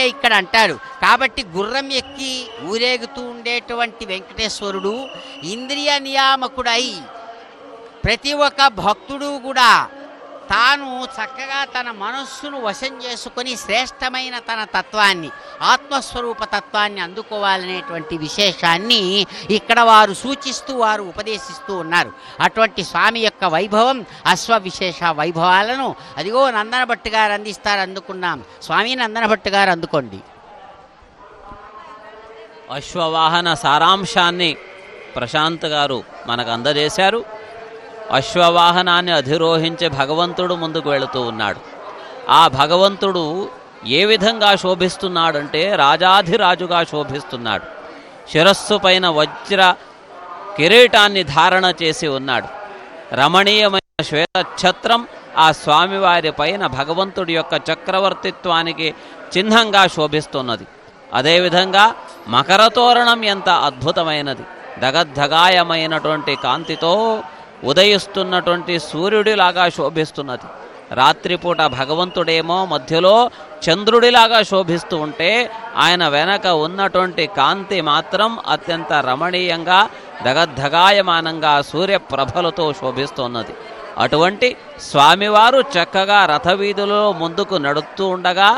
ఇక్కడ అంటాడు కాబట్టి గుర్రం ఎక్కి ఊరేగుతూ ఉండేటువంటి వెంకటేశ్వరుడు ఇంద్రియ నియామకుడై ప్రతి ఒక్క భక్తుడు కూడా తాను చక్కగా తన మనస్సును వశం చేసుకొని శ్రేష్టమైన తన తత్వాన్ని ఆత్మస్వరూప తత్వాన్ని అందుకోవాలనేటువంటి విశేషాన్ని ఇక్కడ వారు సూచిస్తూ వారు ఉపదేశిస్తూ ఉన్నారు అటువంటి స్వామి యొక్క వైభవం అశ్వ విశేష వైభవాలను అదిగో నందనభట్టు గారు అందిస్తారు అందుకున్నాం స్వామి నందనభట్టు గారు అందుకోండి అశ్వవాహన సారాంశాన్ని ప్రశాంత్ గారు మనకు అందజేశారు అశ్వవాహనాన్ని అధిరోహించే భగవంతుడు ముందుకు వెళుతూ ఉన్నాడు ఆ భగవంతుడు ఏ విధంగా శోభిస్తున్నాడంటే రాజాధిరాజుగా శోభిస్తున్నాడు శిరస్సు పైన వజ్ర కిరీటాన్ని ధారణ చేసి ఉన్నాడు రమణీయమైన శ్వేత ఛత్రం ఆ స్వామివారి పైన భగవంతుడి యొక్క చక్రవర్తిత్వానికి చిహ్నంగా శోభిస్తున్నది అదేవిధంగా మకర తోరణం ఎంత అద్భుతమైనది దగద్ధగాయమైనటువంటి కాంతితో ఉదయిస్తున్నటువంటి సూర్యుడిలాగా శోభిస్తున్నది రాత్రిపూట భగవంతుడేమో మధ్యలో చంద్రుడిలాగా శోభిస్తూ ఉంటే ఆయన వెనక ఉన్నటువంటి కాంతి మాత్రం అత్యంత రమణీయంగా దగద్ధగాయమానంగా సూర్యప్రభలతో శోభిస్తున్నది అటువంటి స్వామివారు చక్కగా రథవీధులలో ముందుకు నడుస్తూ ఉండగా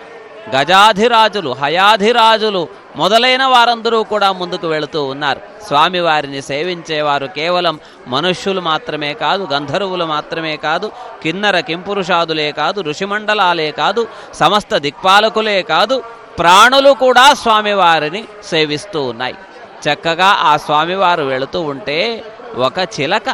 గజాధిరాజులు హయాధిరాజులు మొదలైన వారందరూ కూడా ముందుకు వెళుతూ ఉన్నారు స్వామివారిని సేవించేవారు కేవలం మనుష్యులు మాత్రమే కాదు గంధర్వులు మాత్రమే కాదు కిన్నర కింపురుషాదులే కాదు ఋషిమండలాలే కాదు సమస్త దిక్పాలకులే కాదు ప్రాణులు కూడా స్వామివారిని సేవిస్తూ ఉన్నాయి చక్కగా ఆ స్వామివారు వెళుతూ ఉంటే ఒక చిలక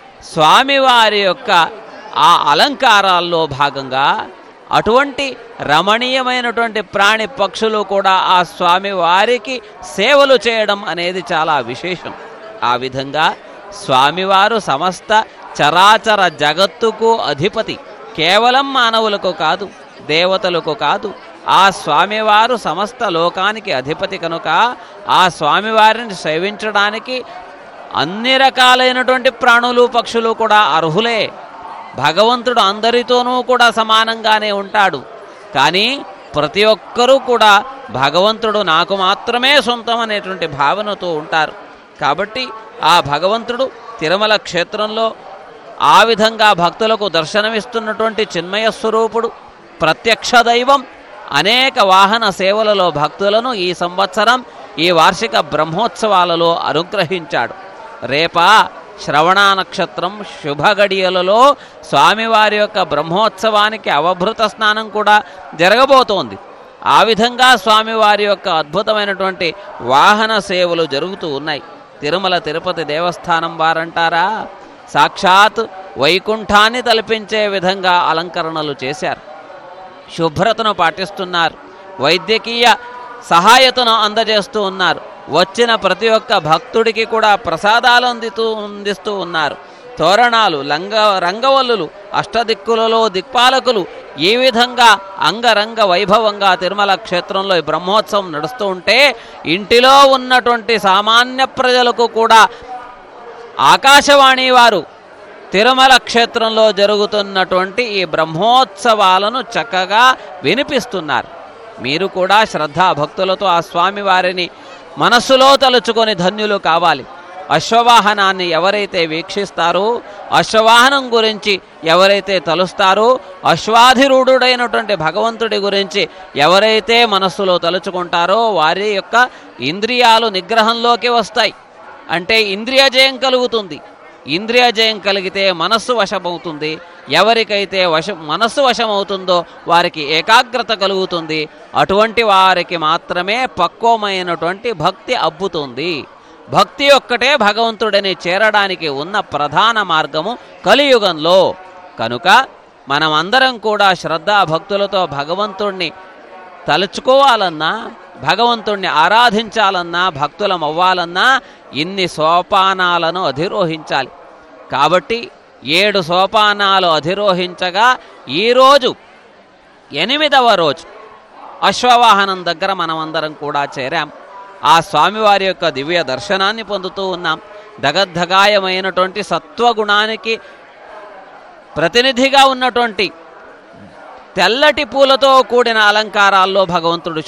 స్వామివారి యొక్క ఆ అలంకారాల్లో భాగంగా అటువంటి రమణీయమైనటువంటి ప్రాణి పక్షులు కూడా ఆ స్వామి వారికి సేవలు చేయడం అనేది చాలా విశేషం ఆ విధంగా స్వామివారు సమస్త చరాచర జగత్తుకు అధిపతి కేవలం మానవులకు కాదు దేవతలకు కాదు ఆ స్వామివారు సమస్త లోకానికి అధిపతి కనుక ఆ స్వామివారిని సేవించడానికి అన్ని రకాలైనటువంటి ప్రాణులు పక్షులు కూడా అర్హులే భగవంతుడు అందరితోనూ కూడా సమానంగానే ఉంటాడు కానీ ప్రతి ఒక్కరూ కూడా భగవంతుడు నాకు మాత్రమే సొంతం అనేటువంటి భావనతో ఉంటారు కాబట్టి ఆ భగవంతుడు తిరుమల క్షేత్రంలో ఆ విధంగా భక్తులకు దర్శనమిస్తున్నటువంటి చిన్మయ స్వరూపుడు ప్రత్యక్ష దైవం అనేక వాహన సేవలలో భక్తులను ఈ సంవత్సరం ఈ వార్షిక బ్రహ్మోత్సవాలలో అనుగ్రహించాడు రేపా శ్రవణ నక్షత్రం శుభగడియలలో స్వామివారి యొక్క బ్రహ్మోత్సవానికి అవభృత స్నానం కూడా జరగబోతోంది ఆ విధంగా స్వామివారి యొక్క అద్భుతమైనటువంటి వాహన సేవలు జరుగుతూ ఉన్నాయి తిరుమల తిరుపతి దేవస్థానం వారంటారా సాక్షాత్ వైకుంఠాన్ని తలపించే విధంగా అలంకరణలు చేశారు శుభ్రతను పాటిస్తున్నారు వైద్యకీయ సహాయతను అందజేస్తూ ఉన్నారు వచ్చిన ప్రతి ఒక్క భక్తుడికి కూడా ప్రసాదాలు అందితూ అందిస్తూ ఉన్నారు తోరణాలు లంగ రంగవల్లులు అష్టదిక్కులలో దిక్పాలకులు ఈ విధంగా అంగరంగ వైభవంగా తిరుమల క్షేత్రంలో ఈ బ్రహ్మోత్సవం నడుస్తూ ఉంటే ఇంటిలో ఉన్నటువంటి సామాన్య ప్రజలకు కూడా ఆకాశవాణి వారు తిరుమల క్షేత్రంలో జరుగుతున్నటువంటి ఈ బ్రహ్మోత్సవాలను చక్కగా వినిపిస్తున్నారు మీరు కూడా శ్రద్ధా భక్తులతో ఆ స్వామి వారిని మనస్సులో తలుచుకొని ధన్యులు కావాలి అశ్వవాహనాన్ని ఎవరైతే వీక్షిస్తారో అశ్వవాహనం గురించి ఎవరైతే తలుస్తారో అశ్వాధిరూఢుడైనటువంటి భగవంతుడి గురించి ఎవరైతే మనస్సులో తలుచుకుంటారో వారి యొక్క ఇంద్రియాలు నిగ్రహంలోకి వస్తాయి అంటే ఇంద్రియ జయం కలుగుతుంది ఇంద్రియ జయం కలిగితే మనస్సు వశమవుతుంది ఎవరికైతే వశ మనస్సు వశమవుతుందో వారికి ఏకాగ్రత కలుగుతుంది అటువంటి వారికి మాత్రమే పక్వమైనటువంటి భక్తి అబ్బుతుంది భక్తి ఒక్కటే భగవంతుడిని చేరడానికి ఉన్న ప్రధాన మార్గము కలియుగంలో కనుక మనమందరం కూడా శ్రద్ధా భక్తులతో భగవంతుణ్ణి తలుచుకోవాలన్నా భగవంతుణ్ణి ఆరాధించాలన్నా భక్తులం అవ్వాలన్నా ఇన్ని సోపానాలను అధిరోహించాలి కాబట్టి ఏడు సోపానాలు అధిరోహించగా ఈరోజు ఎనిమిదవ రోజు అశ్వవాహనం దగ్గర మనమందరం కూడా చేరాం ఆ స్వామివారి యొక్క దివ్య దర్శనాన్ని పొందుతూ ఉన్నాం దగద్ధగాయమైనటువంటి సత్వగుణానికి ప్రతినిధిగా ఉన్నటువంటి తెల్లటి పూలతో కూడిన అలంకారాల్లో భగవంతుడు